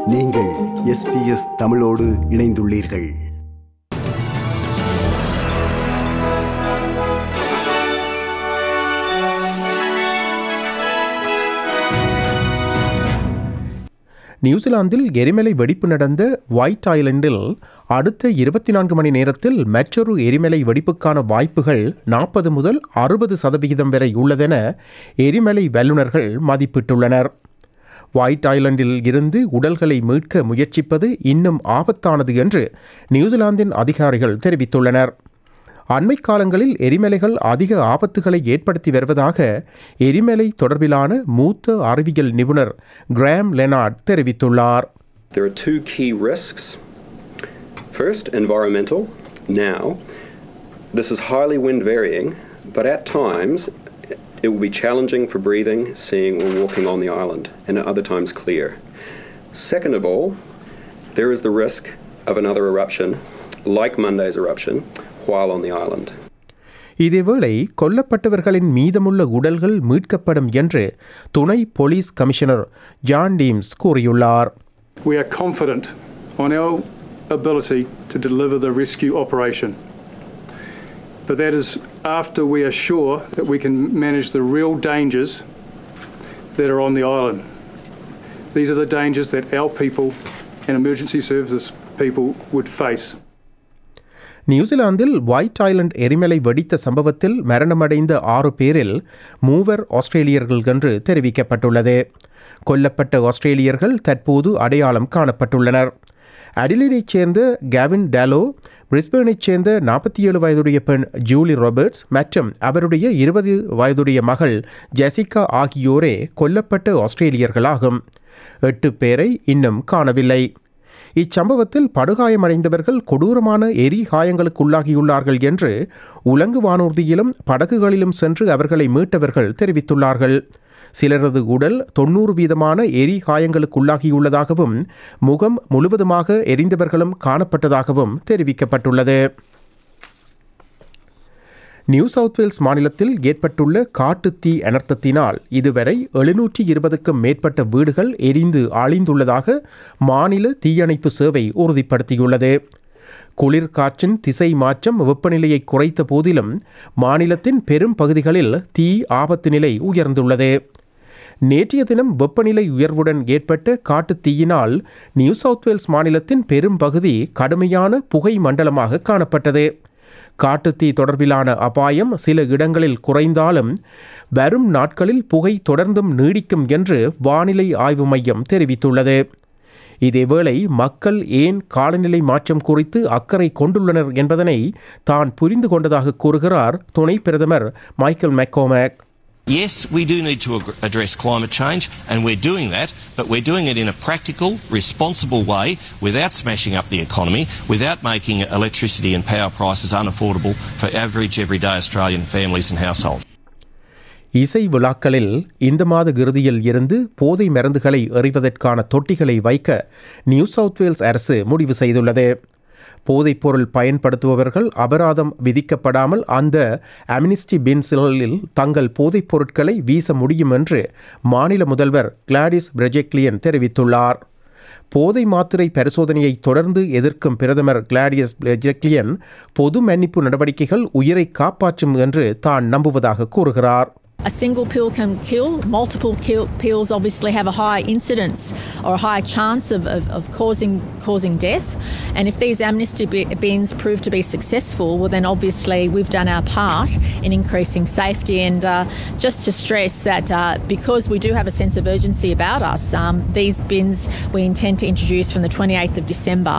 நீங்கள் எஸ்பிஎஸ் தமிழோடு இணைந்துள்ளீர்கள் நியூசிலாந்தில் எரிமலை வெடிப்பு நடந்த ஒயிட் ஐலண்டில் அடுத்த இருபத்தி நான்கு மணி நேரத்தில் மற்றொரு எரிமலை வெடிப்புக்கான வாய்ப்புகள் நாற்பது முதல் அறுபது சதவிகிதம் வரை உள்ளதென எரிமலை வல்லுநர்கள் மதிப்பிட்டுள்ளனர் ஒயிட் ஐலண்டில் இருந்து உடல்களை மீட்க முயற்சிப்பது இன்னும் ஆபத்தானது என்று நியூசிலாந்தின் அதிகாரிகள் தெரிவித்துள்ளனர் அண்மை காலங்களில் எரிமலைகள் அதிக ஆபத்துகளை ஏற்படுத்தி வருவதாக எரிமலை தொடர்பிலான மூத்த அறிவியல் நிபுணர் கிராம் லெனார்ட் தெரிவித்துள்ளார் There are two key risks. First, environmental. Now, this is highly wind varying, but at times it will be challenging for breathing, seeing, or walking on the island, and at other times clear. Second of all, there is the risk of another eruption, like Monday's eruption, while on the island. இதேவேளை கொல்லப்பட்டவர்களின் மீதமுள்ள உடல்கள் மீட்கப்படும் என்று துணை police commissioner John Tims கூறியுள்ளார் We are confident on our ability to deliver the rescue operation. But that is after we are sure that we can manage the real dangers that are on the island. These are the dangers that our people and emergency services people would face. நியூசிலாந்தில் White Island எரிமலை வெடித்த சம்பவத்தில் மரணமடைந்த ஆறு பேரில் மூவர் ஆஸ்திரேலியர்கள் என்று தெரிவிக்கப்பட்டுள்ளது கொல்லப்பட்ட ஆஸ்திரேலியர்கள் தற்போது அடையாளம் காணப்பட்டுள்ளனர் அடிலைடைச் சேர்ந்த கேவின் டாலோ பிரிஸ்பேனைச் சேர்ந்த நாற்பத்தி ஏழு வயதுடைய பெண் ஜூலி ராபர்ட்ஸ் மற்றும் அவருடைய இருபது வயதுடைய மகள் ஜெசிகா ஆகியோரே கொல்லப்பட்ட ஆஸ்திரேலியர்களாகும் எட்டு பேரை இன்னும் காணவில்லை இச்சம்பவத்தில் படுகாயமடைந்தவர்கள் கொடூரமான எரி காயங்களுக்குள்ளாகியுள்ளார்கள் என்று உலங்கு வானூர்தியிலும் படகுகளிலும் சென்று அவர்களை மீட்டவர்கள் தெரிவித்துள்ளார்கள் சிலரது உடல் தொண்ணூறு வீதமான எரி காயங்களுக்குள்ளாகியுள்ளதாகவும் முகம் முழுவதுமாக எரிந்தவர்களும் காணப்பட்டதாகவும் தெரிவிக்கப்பட்டுள்ளது நியூ சவுத் வேல்ஸ் மாநிலத்தில் ஏற்பட்டுள்ள காட்டுத்தீ அனர்த்தத்தினால் இதுவரை எழுநூற்றி இருபதுக்கும் மேற்பட்ட வீடுகள் எரிந்து அழிந்துள்ளதாக மாநில தீயணைப்பு சேவை உறுதிப்படுத்தியுள்ளது குளிர் காற்றின் திசை மாற்றம் வெப்பநிலையை குறைத்த போதிலும் மாநிலத்தின் பெரும் பகுதிகளில் தீ ஆபத்து நிலை உயர்ந்துள்ளது நேற்றைய தினம் வெப்பநிலை உயர்வுடன் ஏற்பட்ட காட்டுத் தீயினால் நியூ சவுத் வேல்ஸ் மாநிலத்தின் பெரும் பகுதி கடுமையான புகை மண்டலமாக காணப்பட்டது காட்டுத்தீ தொடர்பிலான அபாயம் சில இடங்களில் குறைந்தாலும் வரும் நாட்களில் புகை தொடர்ந்தும் நீடிக்கும் என்று வானிலை ஆய்வு மையம் தெரிவித்துள்ளது இதேவேளை மக்கள் ஏன் காலநிலை மாற்றம் குறித்து அக்கறை கொண்டுள்ளனர் என்பதனை தான் புரிந்து கொண்டதாக கூறுகிறார் துணை பிரதமர் Michael McCormack Yes, we do need to ag- address climate change, and we're doing that, but we're doing it in a practical, responsible way without smashing up the economy, without making electricity and power prices unaffordable for average, everyday Australian families and households. இசை விழாக்களில் இந்த மாத இறுதியில் இருந்து போதை மருந்துகளை எறிவதற்கான தொட்டிகளை வைக்க நியூ சவுத் வேல்ஸ் அரசு முடிவு செய்துள்ளது போதைப்பொருள் பயன்படுத்துபவர்கள் அபராதம் விதிக்கப்படாமல் அந்த அம்னிஸ்டி பின்சிலில் தங்கள் போதைப் பொருட்களை வீச முடியும் என்று மாநில முதல்வர் கிளாடிஸ் பிரஜெக்லியன் தெரிவித்துள்ளார் போதை மாத்திரை பரிசோதனையை தொடர்ந்து எதிர்க்கும் பிரதமர் கிளாடியஸ் பிரஜெக்லியன் பொது மன்னிப்பு நடவடிக்கைகள் உயிரை காப்பாற்றும் என்று தான் நம்புவதாக கூறுகிறார் A single pill can kill. Multiple kill, pills obviously have a high incidence or a high chance of, of, of causing causing death. And if these amnesty bi- bins prove to be successful, well, then obviously we've done our part in increasing safety. And uh, just to stress that uh, because we do have a sense of urgency about us, um, these bins we intend to introduce from the 28th of December.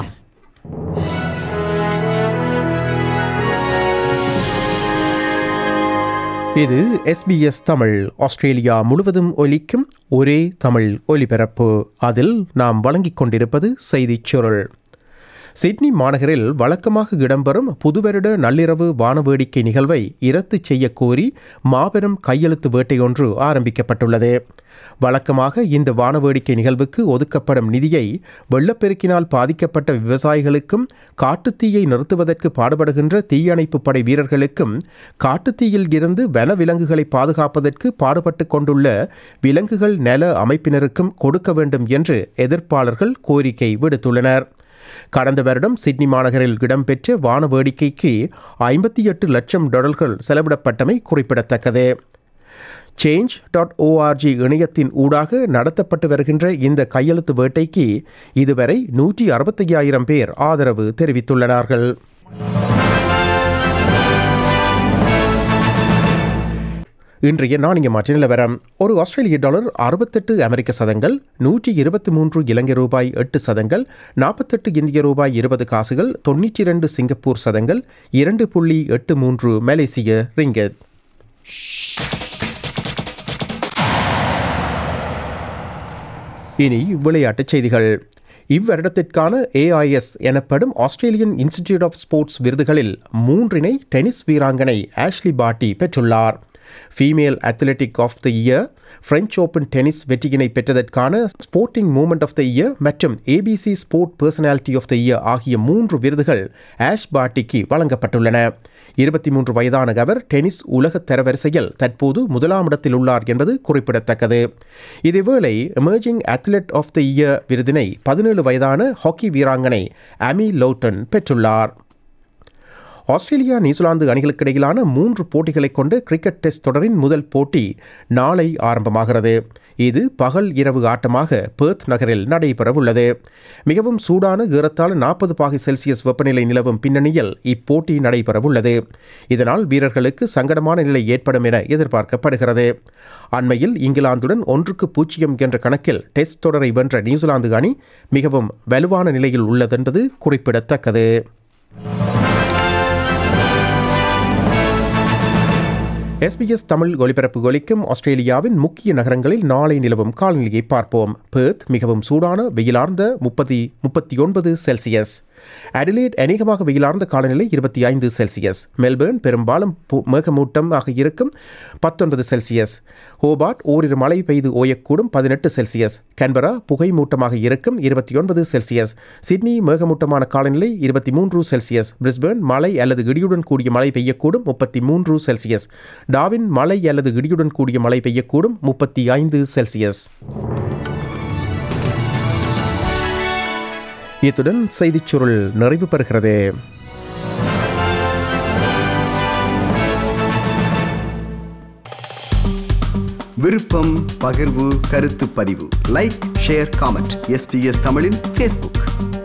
இது SBS Tamil Australia முழுவதும் ஒலிக்கும் ஒரே தமிழ் ஒலிபரப்பு அதில் நாம் வழங்கிக் கொண்டிருப்பது செய்திச் சுருள் சிட்னி மாநகரில் வழக்கமாக இடம்பெறும் புதுவருட நள்ளிரவு வானவேடிக்கை நிகழ்வை இரத்து செய்ய கோரி மாபெரும் கையெழுத்து வேட்டையொன்று ஆரம்பிக்கப்பட்டுள்ளது வழக்கமாக இந்த வானவேடிக்கை நிகழ்வுக்கு ஒதுக்கப்படும் நிதியை வெள்ளப்பெருக்கினால் பாதிக்கப்பட்ட விவசாயிகளுக்கும் காட்டுத்தீயை நிறுத்துவதற்கு பாடுபடுகின்ற தீயணைப்பு படை வீரர்களுக்கும் காட்டுத்தீயில் இருந்து வனவிலங்குகளை பாதுகாப்பதற்கு பாடுபட்டு கொண்டுள்ள விலங்குகள் நல அமைப்பினருக்கும் கொடுக்க வேண்டும் என்று எதிர்ப்பாளர்கள் கோரிக்கை விடுத்துள்ளனர் கடந்த வருடம் சிட்னி மாநகரில் இடம்பெற்ற வான வேடிக்கைக்கு ஐம்பத்தி எட்டு லட்சம் டாலர்கள் செலவிடப்பட்டமை குறிப்பிடத்தக்கது சேஞ்ச் டாட் ஓஆர்ஜி இணையத்தின் ஊடாக நடத்தப்பட்டு வருகின்ற இந்த கையெழுத்து வேட்டைக்கு இதுவரை நூற்றி அறுபத்தையாயிரம் பேர் ஆதரவு தெரிவித்துள்ளனார்கள் இன்றைய நாணய மாற்ற நிலவரம் ஒரு ஆஸ்திரேலிய டாலர் அறுபத்தெட்டு அமெரிக்க சதங்கள் நூற்றி இருபத்தி மூன்று இலங்கை ரூபாய் எட்டு சதங்கள் நாற்பத்தெட்டு இந்திய ரூபாய் இருபது காசுகள் தொண்ணூற்றி இரண்டு சிங்கப்பூர் சதங்கள் இரண்டு புள்ளி எட்டு மூன்று மலேசிய ரிங்கத் இனி விளையாட்டுச் செய்திகள் இவ்வருடத்திற்கான ஏஐஎஸ் எனப்படும் ஆஸ்திரேலியன் இன்ஸ்டிடியூட் ஆஃப் ஸ்போர்ட்ஸ் விருதுகளில் மூன்றினை டென்னிஸ் வீராங்கனை ஆஷ்லி பாட்டி பெற்றுள்ளார் female athletic of the year French Open tennis வெற்றியினை பெற்றதற்கான sporting moment of the year மற்றும் ABC sport personality of the year ஆகிய மூன்று விருதுகள் ஆஷ் பாட்டிக்கு வழங்கப்பட்டுள்ளன இருபத்தி மூன்று வயதான அவர் டென்னிஸ் உலக தரவரிசையில் தற்போது முதலாம் இடத்தில் உள்ளார் என்பது குறிப்பிடத்தக்கது இதேவேளை emerging athlete of the year விருதினை பதினேழு வயதான ஹாக்கி வீராங்கனை அமி லோட்டன் பெற்றுள்ளார் ஆஸ்திரேலியா நியூசிலாந்து அணிகளுக்கு இடையிலான மூன்று போட்டிகளை கொண்ட கிரிக்கெட் டெஸ்ட் தொடரின் முதல் போட்டி நாளை ஆரம்பமாகிறது இது பகல் இரவு ஆட்டமாக பெர்த் நகரில் நடைபெறவுள்ளது மிகவும் சூடான ஏறத்தாழ நாற்பது பாகை செல்சியஸ் வெப்பநிலை நிலவும் பின்னணியில் இப்போட்டி நடைபெறவுள்ளது இதனால் வீரர்களுக்கு சங்கடமான நிலை ஏற்படும் என எதிர்பார்க்கப்படுகிறது அண்மையில் இங்கிலாந்துடன் ஒன்றுக்கு பூஜ்ஜியம் என்ற கணக்கில் டெஸ்ட் தொடரை வென்ற நியூசிலாந்து அணி மிகவும் வலுவான நிலையில் உள்ளதென்பது குறிப்பிடத்தக்கது எஸ்பிஎஸ் தமிழ் ஒலிபரப்பு ஒலிக்கும் ஆஸ்திரேலியாவின் முக்கிய நகரங்களில் நாளை நிலவும் காலநிலையை பார்ப்போம் பெர்த் மிகவும் சூடான வெயிலார்ந்த முப்பத்தி முப்பத்தி ஒன்பது செல்சியஸ் அடிலேட் அநேகமாக வெயிலார்ந்த காலநிலை இருபத்தி ஐந்து செல்சியஸ் மெல்பேர்ன் பெரும்பாலும் பு- மேகமூட்டமாக இருக்கும் பத்தொன்பது செல்சியஸ் ஹோபார்ட் ஓரிரு மழை பெய்து ஓயக்கூடும் பதினெட்டு செல்சியஸ் கன்பரா புகை மூட்டமாக இருக்கும் இருபத்தி ஒன்பது செல்சியஸ் சிட்னி மேகமூட்டமான காலநிலை இருபத்தி மூன்று செல்சியஸ் பிரிஸ்பேர்ன் மழை அல்லது இடியுடன் கூடிய மழை பெய்யக்கூடும் முப்பத்தி மூன்று செல்சியஸ் டாவின் மழை அல்லது இடியுடன் கூடிய மழை பெய்யக்கூடும் முப்பத்தி ஐந்து செல்சியஸ் இத்துடன் செய்திச் சுருள் நிறைவு பெறுகிறது விருப்பம் பகிர்வு கருத்து பதிவு லைக் ஷேர் காமெண்ட் எஸ்பிஎஸ் தமிழின் ஃபேஸ்புக்